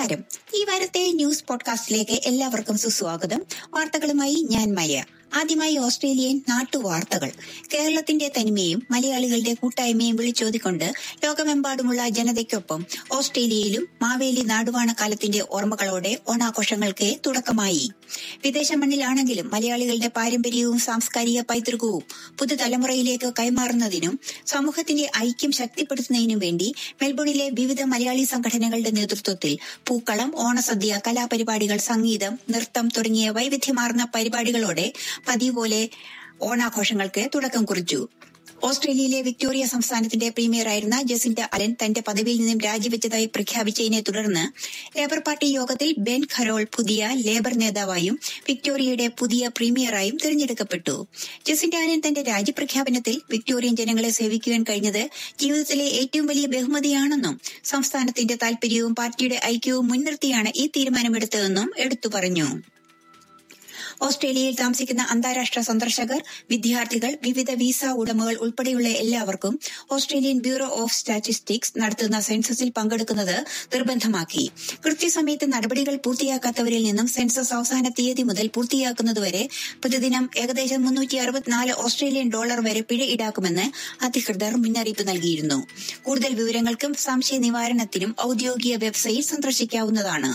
നമസ്കാരം ഈ വാരത്തെ ന്യൂസ് പോഡ്കാസ്റ്റിലേക്ക് എല്ലാവർക്കും സുസ്വാഗതം വാർത്തകളുമായി ഞാൻ മയ ആദ്യമായി ഓസ്ട്രേലിയൻ നാട്ടുവാർത്തകൾ കേരളത്തിന്റെ തനിമയും മലയാളികളുടെ കൂട്ടായ്മയും വിളിച്ചോതിക്കൊണ്ട് ലോകമെമ്പാടുമുള്ള ജനതയ്ക്കൊപ്പം ഓസ്ട്രേലിയയിലും മാവേലി നാടുവാണ കാലത്തിന്റെ ഓർമ്മകളോടെ ഓണാഘോഷങ്ങൾക്ക് തുടക്കമായി വിദേശ മണ്ണിലാണെങ്കിലും മലയാളികളുടെ പാരമ്പര്യവും സാംസ്കാരിക പൈതൃകവും പുതുതലമുറയിലേക്ക് കൈമാറുന്നതിനും സമൂഹത്തിന്റെ ഐക്യം ശക്തിപ്പെടുത്തുന്നതിനും വേണ്ടി മെൽബണിലെ വിവിധ മലയാളി സംഘടനകളുടെ നേതൃത്വത്തിൽ പൂക്കളം ഓണസദ്യ കലാപരിപാടികൾ സംഗീതം നൃത്തം തുടങ്ങിയ വൈവിധ്യമാർന്ന പരിപാടികളോടെ പതിവ് പോലെ ഓണാഘോഷങ്ങൾക്ക് തുടക്കം കുറിച്ചു ഓസ്ട്രേലിയയിലെ വിക്ടോറിയ സംസ്ഥാനത്തിന്റെ പ്രീമിയറായിരുന്ന ജസിന്റ അലൻ തന്റെ പദവിയിൽ നിന്നും രാജിവെച്ചതായി പ്രഖ്യാപിച്ചതിനെ തുടർന്ന് ലേബർ പാർട്ടി യോഗത്തിൽ ബെൻ ഖരോൾ പുതിയ ലേബർ നേതാവായും വിക്ടോറിയയുടെ പുതിയ പ്രീമിയറായും തിരഞ്ഞെടുക്കപ്പെട്ടു ജസിന്റ അലൻ തന്റെ രാജിപ്രഖ്യാപനത്തിൽ വിക്ടോറിയൻ ജനങ്ങളെ സേവിക്കുവാൻ കഴിഞ്ഞത് ജീവിതത്തിലെ ഏറ്റവും വലിയ ബഹുമതിയാണെന്നും സംസ്ഥാനത്തിന്റെ താൽപര്യവും പാർട്ടിയുടെ ഐക്യവും മുൻനിർത്തിയാണ് ഈ തീരുമാനമെടുത്തതെന്നും എടുത്തു പറഞ്ഞു ഓസ്ട്രേലിയയിൽ താമസിക്കുന്ന അന്താരാഷ്ട്ര സന്ദർശകർ വിദ്യാർത്ഥികൾ വിവിധ വിസ ഉടമകൾ ഉൾപ്പെടെയുള്ള എല്ലാവർക്കും ഓസ്ട്രേലിയൻ ബ്യൂറോ ഓഫ് സ്റ്റാറ്റിസ്റ്റിക്സ് നടത്തുന്ന സെൻസസിൽ പങ്കെടുക്കുന്നത് നിർബന്ധമാക്കി കൃത്യസമയത്ത് നടപടികൾ പൂർത്തിയാക്കാത്തവരിൽ നിന്നും സെൻസസ് അവസാന തീയതി മുതൽ പൂർത്തിയാക്കുന്നതുവരെ പ്രതിദിനം ഏകദേശം മുന്നൂറ്റി അറുപത്തിനാല് ഓസ്ട്രേലിയൻ ഡോളർ വരെ പിഴ ഈടാക്കുമെന്ന് അധികൃതർ മുന്നറിയിപ്പ് നൽകിയിരുന്നു കൂടുതൽ വിവരങ്ങൾക്കും സംശയ നിവാരണത്തിനും ഔദ്യോഗിക വെബ്സൈറ്റ് സന്ദർശിക്കാവുന്നതാണ്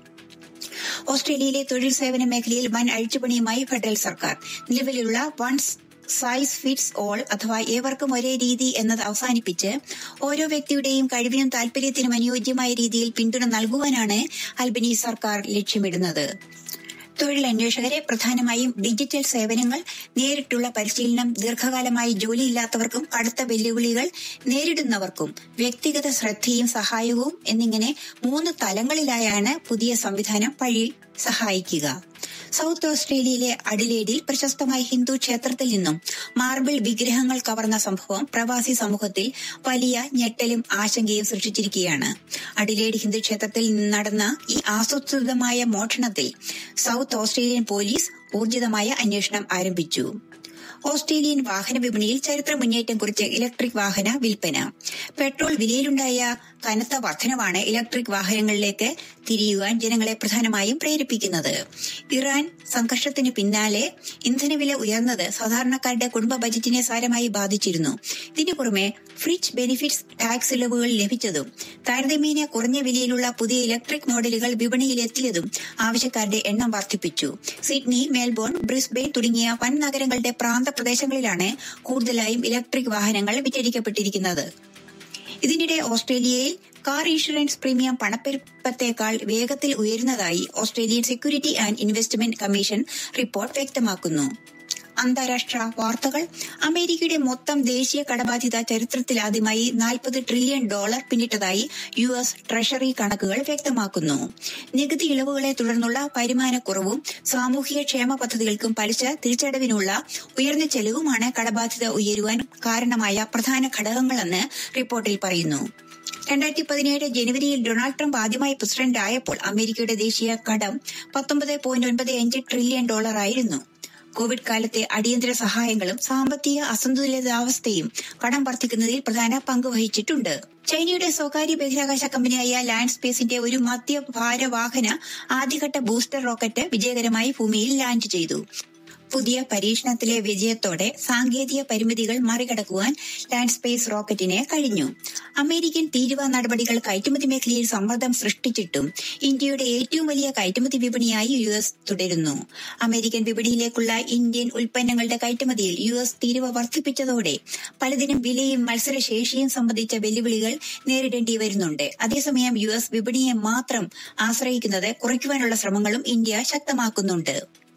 ഓസ്ട്രേലിയയിലെ തൊഴിൽ സേവന മേഖലയിൽ വൻ അഴിച്ചുപണിയുമായി ഫെഡറൽ സർക്കാർ നിലവിലുള്ള വൺ സൈസ് ഫിറ്റ്സ് ഓൾ അഥവാ ഏവർക്കും ഒരേ രീതി എന്നത് അവസാനിപ്പിച്ച് ഓരോ വ്യക്തിയുടെയും കഴിവിനും താൽപര്യത്തിനും അനുയോജ്യമായ രീതിയിൽ പിന്തുണ നൽകുവാനാണ് അൽബനീസ് സർക്കാർ ലക്ഷ്യമിടുന്നത് തൊഴിലന്വേഷകരെ പ്രധാനമായും ഡിജിറ്റൽ സേവനങ്ങൾ നേരിട്ടുള്ള പരിശീലനം ദീർഘകാലമായി ജോലിയില്ലാത്തവർക്കും കടുത്ത വെല്ലുവിളികൾ നേരിടുന്നവർക്കും വ്യക്തിഗത ശ്രദ്ധയും സഹായവും എന്നിങ്ങനെ മൂന്ന് തലങ്ങളിലായാണ് പുതിയ സംവിധാനം വഴി സഹായിക്കുക സൗത്ത് ഓസ്ട്രേലിയയിലെ അഡിലേഡിൽ പ്രശസ്തമായ ഹിന്ദു ക്ഷേത്രത്തിൽ നിന്നും മാർബിൾ വിഗ്രഹങ്ങൾ കവർന്ന സംഭവം പ്രവാസി സമൂഹത്തിൽ വലിയ ഞെട്ടലും ആശങ്കയും സൃഷ്ടിച്ചിരിക്കുകയാണ് അഡിലേഡ് ഹിന്ദു ക്ഷേത്രത്തിൽ നടന്ന ഈ ആസൂത്രിതമായ മോഷണത്തിൽ സൗത്ത് ഓസ്ട്രേലിയൻ പോലീസ് ഊർജിതമായ അന്വേഷണം ആരംഭിച്ചു ഓസ്ട്രേലിയൻ വാഹന വിപണിയിൽ ചരിത്ര മുന്നേറ്റം കുറിച്ച് ഇലക്ട്രിക് വാഹന വിൽപ്പന പെട്രോൾ വിലയിലുണ്ടായ കനത്ത വർധനവാണ് ഇലക്ട്രിക് വാഹനങ്ങളിലേക്ക് തിരിയുവാൻ ജനങ്ങളെ പ്രധാനമായും പ്രേരിപ്പിക്കുന്നത് ഇറാൻ സംഘർഷത്തിന് പിന്നാലെ ഇന്ധനവില ഉയർന്നത് സാധാരണക്കാരുടെ കുടുംബ ബജറ്റിനെ സാരമായി ബാധിച്ചിരുന്നു ഇതിനു പുറമെ ഫ്രിഡ്ജ് ബെനിഫിറ്റ്സ് ടാക്സ് ഇളവുകൾ ലഭിച്ചതും താരതമ്യേന കുറഞ്ഞ വിലയിലുള്ള പുതിയ ഇലക്ട്രിക് മോഡലുകൾ വിപണിയിലെത്തിയതും ആവശ്യക്കാരുടെ എണ്ണം വർദ്ധിപ്പിച്ചു സിഡ്നി മെൽബോൺ ബ്രിസ്ബെയിൻ തുടങ്ങിയ വൻ നഗരങ്ങളുടെ പ്രാന്ത പ്രദേശങ്ങളിലാണ് കൂടുതലായും ഇലക്ട്രിക് വാഹനങ്ങൾ വിറ്റഴിക്കപ്പെട്ടിരിക്കുന്നത് ഇതിനിടെ ഓസ്ട്രേലിയയിൽ കാർ ഇൻഷുറൻസ് പ്രീമിയം പണപ്പെരുപ്പത്തേക്കാൾ വേഗത്തിൽ ഉയരുന്നതായി Australian security and investment commission report വ്യക്തമാക്കുന്നു അന്താരാഷ്ട്ര വാർത്തകൾ അമേരിക്കയുടെ മൊത്തം ദേശീയ കടബാധ്യത ചരിത്രത്തിലാദ്യമായി നാൽപ്പത് ട്രില്യൺ ഡോളർ പിന്നിട്ടതായി യു എസ് ട്രഷറി കണക്കുകൾ വ്യക്തമാക്കുന്നു നികുതി ഇളവുകളെ തുടർന്നുള്ള വരുമാനക്കുറവും സാമൂഹിക ക്ഷേമ പദ്ധതികൾക്കും പലിശ തിരിച്ചടവിനുള്ള ഉയർന്ന ചെലവുമാണ് കടബാധ്യത ഉയരുവാൻ കാരണമായ പ്രധാന ഘടകങ്ങളെന്ന് റിപ്പോർട്ടിൽ പറയുന്നു രണ്ടായിരത്തി പതിനേഴ് ജനുവരിയിൽ ഡൊണാൾഡ് ട്രംപ് ആദ്യമായി പ്രസിഡന്റ് ആയപ്പോൾ അമേരിക്കയുടെ ദേശീയ കടം പത്തൊമ്പത് പോയിന്റ് ഒൻപത് അഞ്ച് ട്രില്യൺ ഡോളർ ആയിരുന്നു കോവിഡ് കാലത്തെ അടിയന്തര സഹായങ്ങളും സാമ്പത്തിക അസന്തുലിതാവസ്ഥയും കടം വർദ്ധിക്കുന്നതിൽ പ്രധാന പങ്ക് വഹിച്ചിട്ടുണ്ട് ചൈനയുടെ സ്വകാര്യ ബഹിരാകാശ കമ്പനിയായ ലാൻഡ് സ്പേസിന്റെ ഒരു മധ്യഭാരവാഹന ആദ്യഘട്ട ബൂസ്റ്റർ റോക്കറ്റ് വിജയകരമായി ഭൂമിയിൽ ലാൻഡ് ചെയ്തു പുതിയ പരീക്ഷണത്തിലെ വിജയത്തോടെ സാങ്കേതിക പരിമിതികൾ മറികടക്കുവാൻ ലാൻഡ് സ്പേസ് റോക്കറ്റിന് കഴിഞ്ഞു അമേരിക്കൻ തീരുവ നടപടികൾ കയറ്റുമതി മേഖലയിൽ സമ്മർദ്ദം സൃഷ്ടിച്ചിട്ടും ഇന്ത്യയുടെ ഏറ്റവും വലിയ കയറ്റുമതി വിപണിയായി യു എസ് തുടരുന്നു അമേരിക്കൻ വിപണിയിലേക്കുള്ള ഇന്ത്യൻ ഉൽപ്പന്നങ്ങളുടെ കയറ്റുമതിയിൽ യു എസ് തീരുവ വർദ്ധിപ്പിച്ചതോടെ പലതിനും വിലയും മത്സരശേഷിയും സംബന്ധിച്ച വെല്ലുവിളികൾ നേരിടേണ്ടി വരുന്നുണ്ട് അതേസമയം യു എസ് വിപണിയെ മാത്രം ആശ്രയിക്കുന്നത് കുറയ്ക്കുവാനുള്ള ശ്രമങ്ങളും ഇന്ത്യ ശക്തമാക്കുന്നുണ്ട്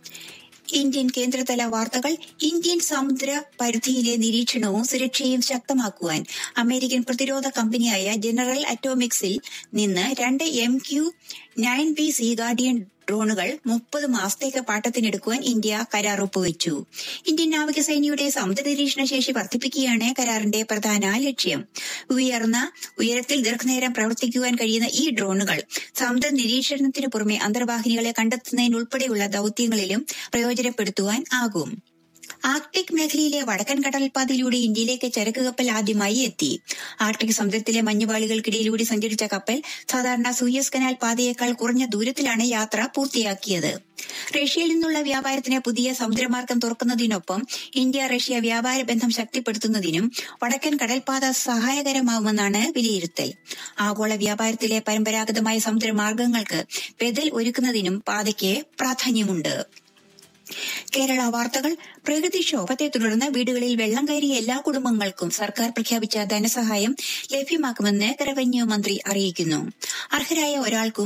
ഇന്ത്യൻ കേന്ദ്രതല വാർത്തകൾ ഇന്ത്യൻ സമുദ്ര പരിധിയിലെ നിരീക്ഷണവും സുരക്ഷയും ശക്തമാക്കുവാൻ അമേരിക്കൻ പ്രതിരോധ കമ്പനിയായ ജനറൽ അറ്റോമിക്സിൽ നിന്ന് രണ്ട് M Q nine B C guardian ഡ്രോണുകൾ മുപ്പത് മാസത്തേക്ക് പാട്ടത്തിനെടുക്കുവാൻ ഇന്ത്യ കരാർ ഒപ്പുവെച്ചു ഇന്ത്യൻ നാവികസേനയുടെ സമുദ്ര നിരീക്ഷണ ശേഷി വർദ്ധിപ്പിക്കുകയാണ് കരാറിന്റെ പ്രധാന ലക്ഷ്യം ഉയർന്ന ഉയരത്തിൽ ദീർഘനേരം പ്രവർത്തിക്കുവാൻ കഴിയുന്ന ഈ ഡ്രോണുകൾ സമുദ്ര നിരീക്ഷണത്തിനു പുറമെ അന്തർവാഹിനികളെ കണ്ടെത്തുന്നതിനുൾപ്പെടെയുള്ള ദൌത്യങ്ങളിലും പ്രയോജനപ്പെടുത്തുവാൻ ആകും ആർട്ടിക് മേഖലയിലെ വടക്കൻ കടൽപ്പാതയിലൂടെ ഇന്ത്യയിലേക്ക് ചരക്ക് കപ്പൽ ആദ്യമായി എത്തി ആർട്ടിക് സമുദ്രത്തിലെ മഞ്ഞുപാളികൾക്കിടയിലൂടെ സഞ്ചരിച്ച കപ്പൽ സാധാരണ സൂയസ് കനാൽ പാതയേക്കാൾ കുറഞ്ഞ ദൂരത്തിലാണ് യാത്ര പൂർത്തിയാക്കിയത് റഷ്യയിൽ നിന്നുള്ള വ്യാപാരത്തിന് പുതിയ സമുദ്രമാർഗം തുറക്കുന്നതിനൊപ്പം ഇന്ത്യ റഷ്യ വ്യാപാര ബന്ധം ശക്തിപ്പെടുത്തുന്നതിനും വടക്കൻ കടൽപാത സഹായകരമാവുമെന്നാണ് വിലയിരുത്തൽ ആഗോള വ്യാപാരത്തിലെ പരമ്പരാഗതമായ സമുദ്രമാർഗങ്ങൾക്ക് ബദൽ ഒരുക്കുന്നതിനും പാതയ്ക്ക് പ്രാധാന്യമുണ്ട് കേരള വാർത്തകൾ പ്രകൃതിക്ഷോഭത്തെ തുടർന്ന് വീടുകളിൽ വെള്ളം കയറിയ എല്ലാ കുടുംബങ്ങൾക്കും സർക്കാർ പ്രഖ്യാപിച്ച ധനസഹായം ലഭ്യമാക്കുമെന്ന് റവന്യൂ മന്ത്രി അറിയിക്കുന്നു അർഹരായ ഒരാൾക്കും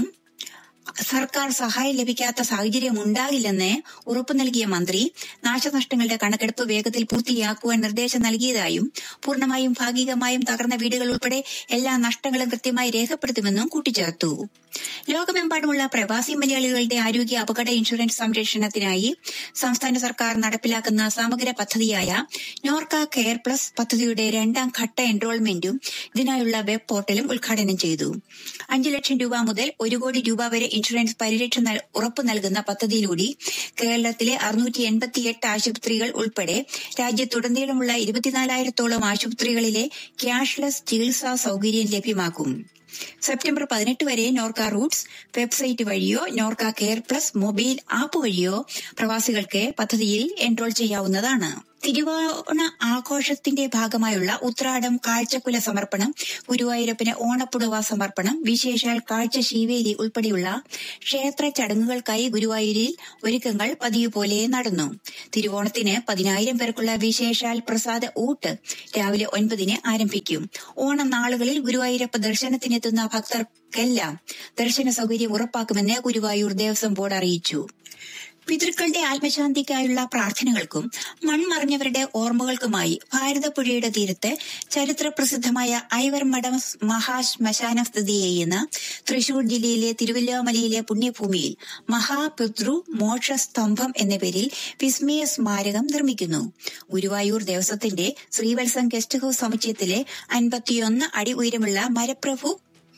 സർക്കാർ സഹായം ലഭിക്കാത്ത സാഹചര്യം ഉണ്ടാകില്ലെന്ന് ഉറപ്പു നൽകിയ മന്ത്രി നാശനഷ്ടങ്ങളുടെ കണക്കെടുപ്പ് വേഗത്തിൽ പൂർത്തിയാക്കുവാൻ നിർദ്ദേശം നൽകിയതായും പൂർണ്ണമായും ഭാഗികമായും തകർന്ന വീടുകൾ ഉൾപ്പെടെ എല്ലാ നഷ്ടങ്ങളും കൃത്യമായി രേഖപ്പെടുത്തുമെന്നും കൂട്ടിച്ചേർത്തു ലോകമെമ്പാടുമുള്ള പ്രവാസി മലയാളികളുടെ ആരോഗ്യ അപകട ഇൻഷുറൻസ് സംരക്ഷണത്തിനായി സംസ്ഥാന സർക്കാർ നടപ്പിലാക്കുന്ന സമഗ്ര പദ്ധതിയായ നോർക്ക കെയർ പ്ലസ് പദ്ധതിയുടെ രണ്ടാം ഘട്ട എൻറോൾമെന്റും ഇതിനായുള്ള വെബ് പോർട്ടലും ഉദ്ഘാടനം ചെയ്തു അഞ്ചു ലക്ഷം രൂപ മുതൽ ഒരു കോടി രൂപ വരെ ഇൻഷുറൻസ് പരിരക്ഷ ഉറപ്പു നൽകുന്ന പദ്ധതിയിലൂടെ കേരളത്തിലെ അറുന്നൂറ്റി എൺപത്തിയെട്ട് ആശുപത്രികൾ ഉൾപ്പെടെ രാജ്യത്തുടനീളമുള്ള ഇരുപത്തിനാലായിരത്തോളം ആശുപത്രികളിലെ ക്യാഷ്ലെസ് ചികിത്സാ സൌകര്യം ലഭ്യമാക്കും സെപ്റ്റംബർ പതിനെട്ട് വരെ നോർക്ക റൂട്ട്സ് വെബ്സൈറ്റ് വഴിയോ Norka care plus mobile app വഴിയോ പ്രവാസികൾക്ക് പദ്ധതിയിൽ എൻറോൾ ചെയ്യാവുന്നതാണ് തിരുവോണ ആഘോഷത്തിന്റെ ഭാഗമായുള്ള ഉത്രാടം കാഴ്ചക്കുല സമർപ്പണം ഗുരുവായൂരപ്പന് ഓണപ്പുടവ സമർപ്പണം വിശേഷാൽ കാഴ്ച ശീവേലി ഉൾപ്പെടെയുള്ള ക്ഷേത്ര ചടങ്ങുകൾക്കായി ഗുരുവായൂരിൽ ഒരുക്കങ്ങൾ പതിവ് പോലെ നടന്നു തിരുവോണത്തിന് പതിനായിരം പേർക്കുള്ള വിശേഷാൽ പ്രസാദ ഊട്ട് രാവിലെ ഒൻപതിന് ആരംഭിക്കും ഓണനാളുകളിൽ ഗുരുവായൂരപ്പ ദർശനത്തിനെത്തുന്ന ഭക്തർക്കെല്ലാം ദർശന സൗകര്യം ഉറപ്പാക്കുമെന്ന് ഗുരുവായൂർ ദേവസ്വം ബോർഡ് അറിയിച്ചു പിതൃക്കളുടെ ആത്മശാന്തിക്കായുള്ള പ്രാർത്ഥനകൾക്കും മൺമറിഞ്ഞവരുടെ ഓർമ്മകൾക്കുമായി ഭാരതപ്പുഴയുടെ തീരത്ത് ചരിത്രപ്രസിദ്ധമായ ഐവർ മഠം മഹാശ്മശാനം സ്ഥിതി ചെയ്യുന്ന തൃശൂർ ജില്ലയിലെ തിരുവല്ലോമലയിലെ പുണ്യഭൂമിയിൽ മഹാപിതൃ മോക്ഷസ്തംഭം എന്ന പേരിൽ വിസ്മയ സ്മാരകം നിർമ്മിക്കുന്നു ഗുരുവായൂർ ദേവസ്വത്തിന്റെ ശ്രീവത്സം ഗസ്റ്റ് ഹൌസ് സമുച്ചയത്തിലെ അൻപത്തിയൊന്ന് അടി ഉയരമുള്ള മരപ്രഭു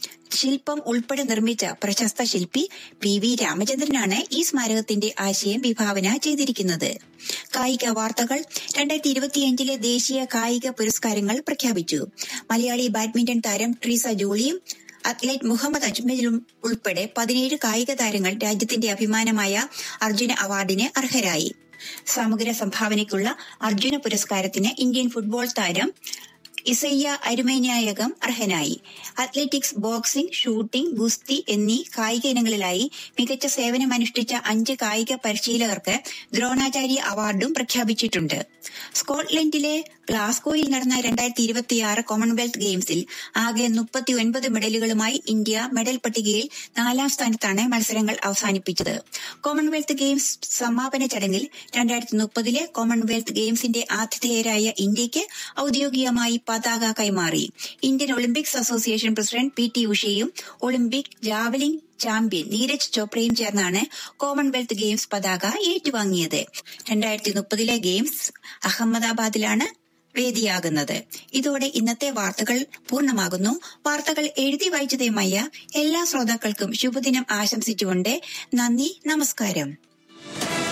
ശില്പം ഉൾപ്പെടെ നിർമ്മിച്ച പ്രശസ്ത ശില്പി പി വി രാമചന്ദ്രനാണ് ഈ സ്മാരകത്തിന്റെ ആശയം വിഭാവന ചെയ്തിരിക്കുന്നത് കായിക വാർത്തകൾ രണ്ടായിരത്തി ഇരുപത്തിയഞ്ചിലെ ദേശീയ കായിക പുരസ്കാരങ്ങൾ പ്രഖ്യാപിച്ചു മലയാളി ബാഡ്മിന്റൺ താരം ട്രീസ ജോളിയും അത്ലറ്റ് മുഹമ്മദ് അജ്മലും ഉൾപ്പെടെ പതിനേഴ് കായിക താരങ്ങൾ രാജ്യത്തിന്റെ അഭിമാനമായ അർജുന അവാർഡിന് അർഹരായി സമഗ്ര സംഭാവനയ്ക്കുള്ള അർജുന പുരസ്കാരത്തിന് ഇന്ത്യൻ ഫുട്ബോൾ താരം ഇസയ്യ അരുമേനായകം അർഹനായി അത്ലറ്റിക്സ് ബോക്സിംഗ് ഷൂട്ടിംഗ് ഗുസ്തി എന്നീ കായിക ഇനങ്ങളിലായി മികച്ച സേവനമനുഷ്ഠിച്ച അഞ്ച് കായിക പരിശീലകർക്ക് ദ്രോണാചാര്യ അവാർഡും പ്രഖ്യാപിച്ചിട്ടുണ്ട് സ്കോട്ട്ലൻഡിലെ ഗ്ലാസ്ഗോയിൽ നടന്ന രണ്ടായിരത്തി ഇരുപത്തിയാറ് കോമൺവെൽത്ത് ഗെയിംസിൽ ആകെ മുപ്പത്തി ഒൻപത് മെഡലുകളുമായി ഇന്ത്യ മെഡൽ പട്ടികയിൽ നാലാം സ്ഥാനത്താണ് മത്സരങ്ങൾ അവസാനിപ്പിച്ചത് കോമൺവെൽത്ത് ഗെയിംസ് സമാപന ചടങ്ങിൽ രണ്ടായിരത്തി മുപ്പതിലെ കോമൺവെൽത്ത് ഗെയിംസിന്റെ ആതിഥേയരായ ഇന്ത്യയ്ക്ക് ഔദ്യോഗികമായി പതാക കൈമാറി Indian Olympics association president P T ഉഷയും ഒളിമ്പിക് ജാവലിംഗ് ചാമ്പ്യൻ നീരജ് ചോപ്രയും ചേർന്നാണ് കോമൺവെൽത്ത് ഗെയിംസ് പതാക ഏറ്റുവാങ്ങിയത് രണ്ടായിരത്തി മുപ്പതിലെ ഗെയിംസ് അഹമ്മദാബാദിലാണ് വേദിയാകുന്നത് ഇതോടെ ഇന്നത്തെ വാർത്തകൾ പൂർണ്ണമാകുന്നു വാർത്തകൾ എഴുതി വായിച്ചതുമായ എല്ലാ ശ്രോതാക്കൾക്കും ശുഭദിനം ആശംസിച്ചുകൊണ്ട് നന്ദി നമസ്കാരം